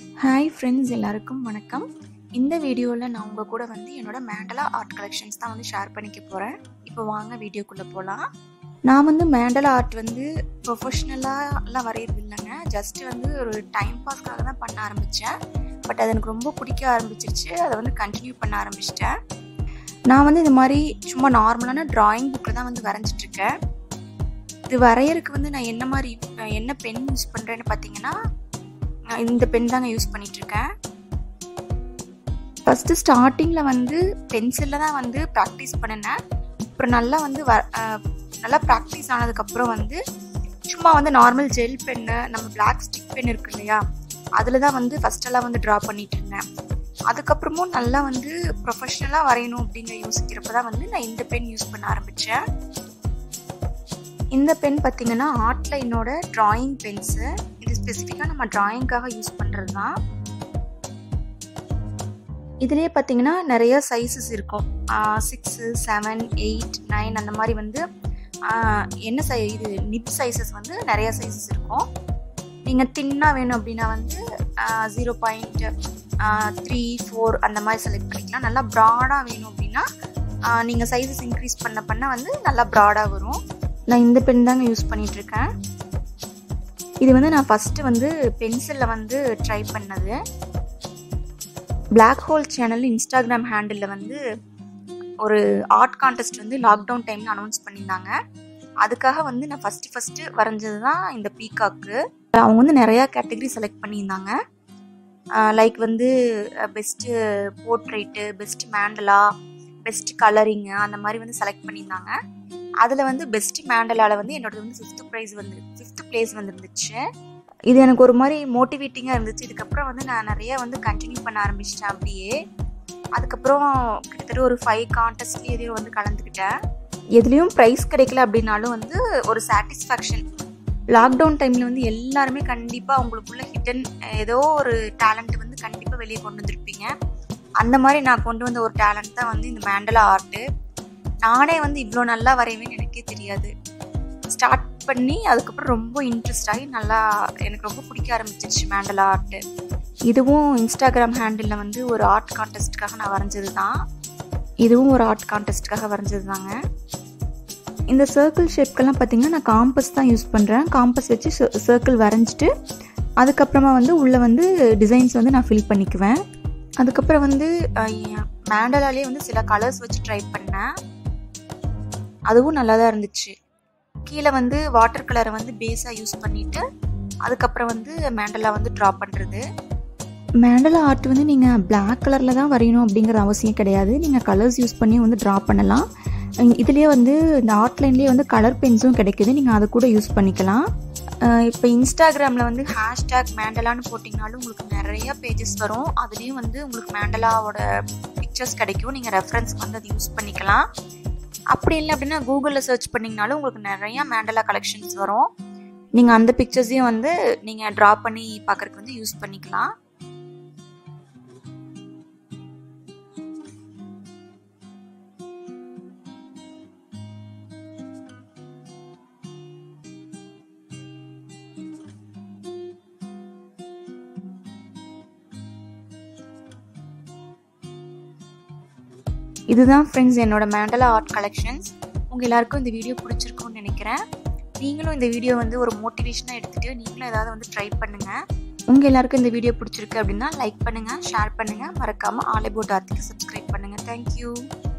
hi friends எல்லாருக்கும் வணக்கம் இந்த வீடியோவில் நான் உங்கள் கூட வந்து என்னோட மேண்டலா ஆர்ட் கலெக்ஷன்ஸ் தான் வந்து ஷேர் பண்ணிக்க போகிறேன் இப்போ வாங்க வீடியோக்குள்ளே போகலாம் நான் வந்து மேண்டலா ஆர்ட் வந்து ப்ரொஃபஷ்னலாலாம் வரைகிறது இல்லைங்க ஜஸ்ட் வந்து ஒரு டைம் பாஸ்க்காக தான் பண்ண ஆரம்பித்தேன் பட் அது எனக்கு ரொம்ப பிடிக்க ஆரம்பிச்சிருச்சு அதை வந்து கண்டினியூ பண்ண ஆரம்பிச்சிட்டேன் நான் வந்து இந்த மாதிரி சும்மா நார்மலான ட்ராயிங் புக்கில் தான் வந்து வரைஞ்சிட்ருக்கேன் இது வரையறதுக்கு வந்து நான் என்ன மாதிரி என்ன பென் யூஸ் பண்ணுறேன்னு பார்த்தீங்கன்னா நான் இந்த பென் தாங்க யூஸ் பண்ணிகிட்ருக்கேன் ஃபஸ்ட்டு ஸ்டார்டிங்கில் வந்து பென்சிலில் தான் வந்து ப்ராக்டிஸ் பண்ணினேன் அப்புறம் நல்லா வந்து வ நல்லா ப்ராக்டிஸ் ஆனதுக்கப்புறம் வந்து சும்மா வந்து நார்மல் ஜெல் பென்னு நம்ம பிளாக் ஸ்டிக் பென் இருக்கு இல்லையா அதில் தான் வந்து ஃபஸ்ட்டெல்லாம் வந்து ட்ரா பண்ணிட்டு இருந்தேன் அதுக்கப்புறமும் நல்லா வந்து ப்ரொஃபஷ்னலாக வரையணும் அப்படிங்கிற யோசிக்கிறப்ப தான் வந்து நான் இந்த பென் யூஸ் பண்ண ஆரம்பித்தேன் இந்த பென் பார்த்தீங்கன்னா ஆர்ட்லைனோட ட்ராயிங் பென்ஸு இது ஸ்பெசிஃபிக்காக நம்ம ட்ராயிங்காக யூஸ் பண்ணுறது தான் இதுலேயே பார்த்தீங்கன்னா நிறைய சைஸஸ் இருக்கும் சிக்ஸு செவன் எயிட் நைன் அந்த மாதிரி வந்து என்ன சை இது நிப் சைஸஸ் வந்து நிறைய சைஸஸ் இருக்கும் நீங்கள் தின்னாக வேணும் அப்படின்னா வந்து ஜீரோ பாயிண்ட் த்ரீ ஃபோர் அந்த மாதிரி செலக்ட் பண்ணிக்கலாம் நல்லா ப்ராடாக வேணும் அப்படின்னா நீங்கள் சைஸஸ் இன்க்ரீஸ் பண்ண பண்ண வந்து நல்லா ப்ராடாக வரும் நான் இந்த பென் தாங்க யூஸ் பண்ணிகிட்ருக்கேன் இது வந்து நான் ஃபஸ்ட்டு வந்து பென்சிலில் வந்து ட்ரை பண்ணது பிளாக் ஹோல் சேனல் இன்ஸ்டாகிராம் ஹேண்டிலில் வந்து ஒரு ஆர்ட் கான்டெஸ்ட் வந்து லாக்டவுன் டைமில் அனௌன்ஸ் பண்ணியிருந்தாங்க அதுக்காக வந்து நான் ஃபஸ்ட்டு ஃபஸ்ட்டு வரைஞ்சது தான் இந்த பீகாக்கு அவங்க வந்து நிறையா கேட்டகரி செலக்ட் பண்ணியிருந்தாங்க லைக் வந்து best portrait best mandala best colouring அந்த மாதிரி வந்து செலக்ட் பண்ணியிருந்தாங்க அதில் வந்து பெஸ்ட் மேண்டலாவில் வந்து என்னோட வந்து ஃபிஃப்த்து ப்ரைஸ் வந்து ஃபிஃப்த்து பிளேஸ் வந்துருந்துச்சு இது எனக்கு ஒரு மாதிரி மோட்டிவேட்டிங்காக இருந்துச்சு இதுக்கப்புறம் வந்து நான் நிறைய வந்து கண்டினியூ பண்ண ஆரம்பிச்சிட்டேன் அப்படியே அதுக்கப்புறம் கிட்டத்தட்ட ஒரு ஃபைவ் கான்டெஸ்ட்லேயே எதையும் வந்து கலந்துக்கிட்டேன் எதுலேயும் ப்ரைஸ் கிடைக்கல அப்படின்னாலும் வந்து ஒரு சாட்டிஸ்ஃபேக்ஷன் லாக்டவுன் டைமில் வந்து எல்லாருமே கண்டிப்பாக அவங்களுக்குள்ள ஹிடன் ஏதோ ஒரு டேலண்ட் வந்து கண்டிப்பாக வெளியே கொண்டு வந்திருப்பீங்க அந்த மாதிரி நான் கொண்டு வந்த ஒரு டேலண்ட் தான் வந்து இந்த மேண்டலா ஆர்ட்டு நானே வந்து இவ்வளோ நல்லா வரைவேன்னு எனக்கே தெரியாது ஸ்டார்ட் பண்ணி அதுக்கப்புறம் ரொம்ப இன்ட்ரெஸ்ட் ஆகி நல்லா எனக்கு ரொம்ப பிடிக்க ஆரம்பிச்சிருச்சு மேண்டலா ஆர்ட்டு இதுவும் இன்ஸ்டாகிராம் ஹேண்டிலில் வந்து ஒரு ஆர்ட் கான்டெஸ்ட்டுக்காக நான் வரைஞ்சது தான் இதுவும் ஒரு ஆர்ட் கான்டெஸ்ட்டுக்காக வரைஞ்சது தாங்க இந்த சர்க்கிள் ஷேப்க்கெல்லாம் பார்த்தீங்கன்னா நான் காம்பஸ் தான் யூஸ் பண்ணுறேன் காம்பஸ் வச்சு சர்க்கிள் வரைஞ்சிட்டு அதுக்கப்புறமா வந்து உள்ளே வந்து டிசைன்ஸ் வந்து நான் ஃபில் பண்ணிக்குவேன் அதுக்கப்புறம் வந்து மேண்டலாலே வந்து சில கலர்ஸ் வச்சு ட்ரை பண்ணேன் அதுவும் நல்லா தான் இருந்துச்சு கீழே வந்து வாட்டர் கலரை வந்து பேஸாக யூஸ் பண்ணிவிட்டு அதுக்கப்புறம் வந்து மேண்டலா வந்து ட்ரா பண்ணுறது மேண்டலா ஆர்ட் வந்து நீங்கள் பிளாக் கலரில் தான் வரையணும் அப்படிங்கிற அவசியம் கிடையாது நீங்கள் கலர்ஸ் யூஸ் பண்ணி வந்து ட்ரா பண்ணலாம் இதுலேயே வந்து இந்த ஆர்ட்லைன்லேயே வந்து கலர் பென்ஸும் கிடைக்குது நீங்கள் அதை கூட யூஸ் பண்ணிக்கலாம் இப்போ இன்ஸ்டாகிராமில் வந்து ஹேஷ்டேக் மேண்டலான்னு போட்டிங்கனாலும் உங்களுக்கு நிறைய பேஜஸ் வரும் அதுலேயும் வந்து உங்களுக்கு மேண்டலாவோட பிக்சர்ஸ் கிடைக்கும் நீங்கள் ரெஃபரன்ஸ்க்கு வந்து அதை யூஸ் பண்ணிக்கலாம் அப்படி இல்லை அப்படின்னா கூகுளில் சர்ச் பண்ணிங்கனாலும் உங்களுக்கு நிறையா மேண்டலா கலெக்ஷன்ஸ் வரும் நீங்கள் அந்த பிக்சர்ஸையும் வந்து நீங்கள் ட்ரா பண்ணி பார்க்குறதுக்கு வந்து யூஸ் பண்ணிக்கலாம் இதுதான் ஃப்ரெண்ட்ஸ் என்னோட மேண்டலா ஆர்ட் கலெக்ஷன்ஸ் உங்கள் எல்லாருக்கும் இந்த வீடியோ பிடிச்சிருக்கும்னு நினைக்கிறேன் நீங்களும் இந்த வீடியோ வந்து ஒரு மோட்டிவேஷனாக எடுத்துகிட்டு நீங்களும் ஏதாவது வந்து ட்ரை பண்ணுங்கள் உங்கள் எல்லாருக்கும் இந்த வீடியோ பிடிச்சிருக்கு அப்படின்னா லைக் பண்ணுங்கள் ஷேர் பண்ணுங்கள் மறக்காமல் ஆலை போட் ஆர்த்துக்கு சப்ஸ்கிரைப் பண்ணுங்கள் தேங்க்யூ